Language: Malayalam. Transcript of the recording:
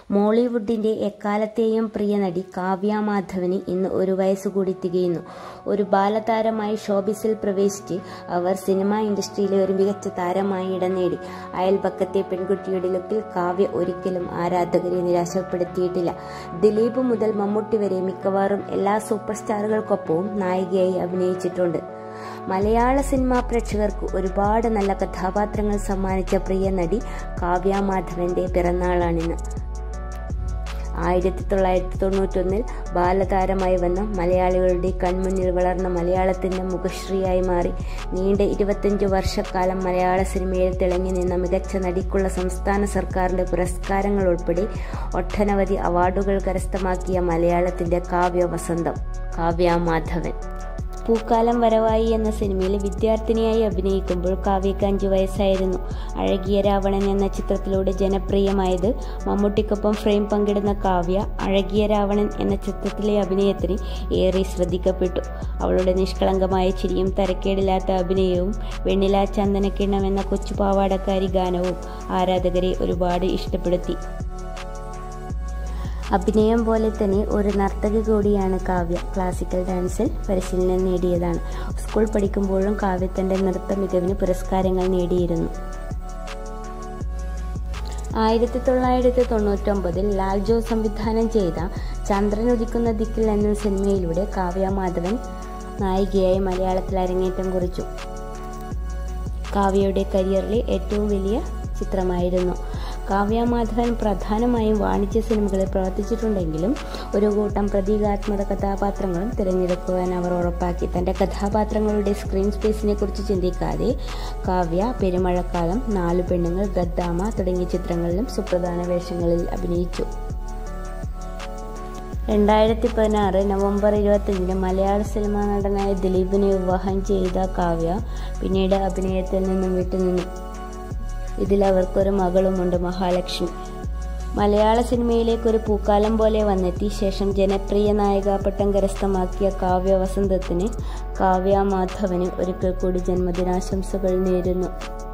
മോളിവുഡിന്റെ എക്കാലത്തെയും പ്രിയ നടി കാവ്യ മാധവന് ഇന്ന് ഒരു വയസ്സുകൂടി തികയുന്നു ഒരു ബാലതാരമായി ഷോബിസിൽ പ്രവേശിച്ച് അവർ സിനിമാ ഇൻഡസ്ട്രിയിലെ ഒരു മികച്ച താരമായി ഇടം നേടി അയൽപക്കത്തെ പെൺകുട്ടിയുടെ ലുക്കിൽ കാവ്യ ഒരിക്കലും ആരാധകരെ നിരാശപ്പെടുത്തിയിട്ടില്ല ദിലീപ് മുതൽ മമ്മൂട്ടി വരെ മിക്കവാറും എല്ലാ സൂപ്പർ സ്റ്റാറുകൾക്കൊപ്പവും നായികയായി അഭിനയിച്ചിട്ടുണ്ട് മലയാള സിനിമാ പ്രേക്ഷകർക്ക് ഒരുപാട് നല്ല കഥാപാത്രങ്ങൾ സമ്മാനിച്ച പ്രിയ നടി കാവ്യ മാധവന്റെ പിറന്നാളാണിന്ന് ആയിരത്തി തൊള്ളായിരത്തി തൊണ്ണൂറ്റൊന്നിൽ ബാലതാരമായി വന്ന മലയാളികളുടെ കൺമുന്നിൽ വളർന്ന മലയാളത്തിന്റെ മുഖശ്രീയായി മാറി നീണ്ട ഇരുപത്തിയഞ്ച് വർഷക്കാലം മലയാള സിനിമയിൽ തിളങ്ങി നിന്ന മികച്ച നടിക്കുള്ള സംസ്ഥാന സർക്കാരിന്റെ പുരസ്കാരങ്ങൾ ഉൾപ്പെടെ ഒട്ടനവധി അവാർഡുകൾ കരസ്ഥമാക്കിയ മലയാളത്തിന്റെ കാവ്യ വസന്തം കാവ്യ മാധവൻ പൂക്കാലം വരവായി എന്ന സിനിമയിൽ വിദ്യാർത്ഥിനിയായി അഭിനയിക്കുമ്പോൾ കാവ്യക്ക് അഞ്ചു വയസ്സായിരുന്നു അഴകിയ രാവണൻ എന്ന ചിത്രത്തിലൂടെ ജനപ്രിയമായത് മമ്മൂട്ടിക്കൊപ്പം ഫ്രെയിം പങ്കിടുന്ന കാവ്യ അഴകിയ രാവണൻ എന്ന ചിത്രത്തിലെ അഭിനയത്തിന് ഏറെ ശ്രദ്ധിക്കപ്പെട്ടു അവളുടെ നിഷ്കളങ്കമായ ചിരിയും തരക്കേടില്ലാത്ത അഭിനയവും വെണ്ണില ചന്ദനക്കിണ്ണം എന്ന കൊച്ചുപാവാടക്കാരി ഗാനവും ആരാധകരെ ഒരുപാട് ഇഷ്ടപ്പെടുത്തി അഭിനയം പോലെ തന്നെ ഒരു നർത്തകി കൂടിയാണ് കാവ്യ ക്ലാസിക്കൽ ഡാൻസിൽ പരിശീലനം നേടിയതാണ് സ്കൂൾ പഠിക്കുമ്പോഴും കാവ്യ തന്റെ നൃത്ത മികവിന് പുരസ്കാരങ്ങൾ നേടിയിരുന്നു ആയിരത്തി തൊള്ളായിരത്തി തൊണ്ണൂറ്റൊമ്പതിൽ ലാൽ ജോ സംവിധാനം ചെയ്ത ചന്ദ്രൻ ഉദിക്കുന്ന ദിക്കിൽ എന്ന സിനിമയിലൂടെ കാവ്യ മാധവൻ നായികയായി മലയാളത്തിൽ അരങ്ങേറ്റം കുറിച്ചു കാവ്യയുടെ കരിയറിലെ ഏറ്റവും വലിയ ചിത്രമായിരുന്നു കാവ്യ മാധവൻ പ്രധാനമായും വാണിജ്യ സിനിമകളിൽ പ്രവർത്തിച്ചിട്ടുണ്ടെങ്കിലും ഒരു കൂട്ടം പ്രതീകാത്മക കഥാപാത്രങ്ങളും തിരഞ്ഞെടുക്കുവാൻ അവർ ഉറപ്പാക്കി തൻ്റെ കഥാപാത്രങ്ങളുടെ സ്ക്രീൻ സ്പേസിനെ കുറിച്ച് ചിന്തിക്കാതെ കാവ്യ പെരുമഴക്കാലം നാലു പെണ്ണുങ്ങൾ ഗദ്ദാമ തുടങ്ങിയ ചിത്രങ്ങളിലും സുപ്രധാന വേഷങ്ങളിൽ അഭിനയിച്ചു രണ്ടായിരത്തി പതിനാറ് നവംബർ ഇരുപത്തഞ്ചിന് മലയാള സിനിമാ നടനായ ദിലീപിനെ വിവാഹം ചെയ്ത കാവ്യ പിന്നീട് അഭിനയത്തിൽ നിന്നും വിട്ടുനിന്നു ഇതിൽ അവർക്കൊരു മകളുമുണ്ട് മഹാലക്ഷ്മി മലയാള സിനിമയിലേക്ക് ഒരു പൂക്കാലം പോലെ വന്നെത്തി ശേഷം ജനപ്രിയ നായിക പട്ടം കരസ്ഥമാക്കിയ കാവ്യ വസന്തത്തിന് കാവ്യ മാധവന് ഒരിക്കൽ കൂടി ജന്മദിനാശംസകൾ നേരുന്നു